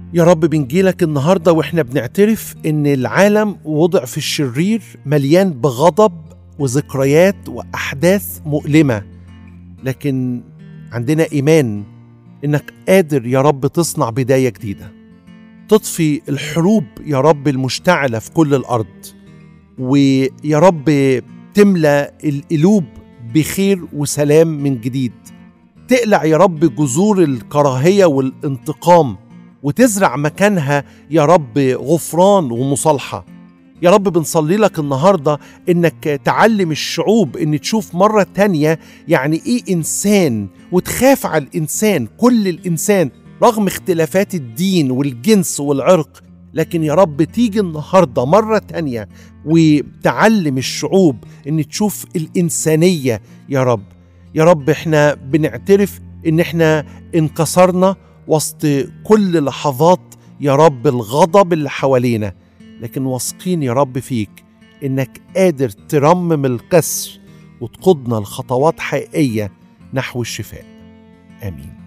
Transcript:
يا رب بنجيلك النهاردة وإحنا بنعترف إن العالم وضع في الشرير مليان بغضب وذكريات وأحداث مؤلمة لكن عندنا إيمان إنك قادر يا رب تصنع بداية جديدة تطفي الحروب يا رب المشتعلة في كل الأرض ويا رب تملى القلوب بخير وسلام من جديد تقلع يا رب جذور الكراهية والانتقام وتزرع مكانها يا رب غفران ومصالحة يا رب بنصلي لك النهاردة إنك تعلم الشعوب إن تشوف مرة تانية يعني إيه إنسان وتخاف على الإنسان كل الإنسان رغم اختلافات الدين والجنس والعرق لكن يا رب تيجي النهاردة مرة تانية وتعلم الشعوب إن تشوف الإنسانية يا رب يا رب احنا بنعترف إن احنا انكسرنا وسط كل لحظات يا رب الغضب اللي حوالينا لكن واثقين يا رب فيك إنك قادر ترمم الكسر وتقودنا لخطوات حقيقية نحو الشفاء آمين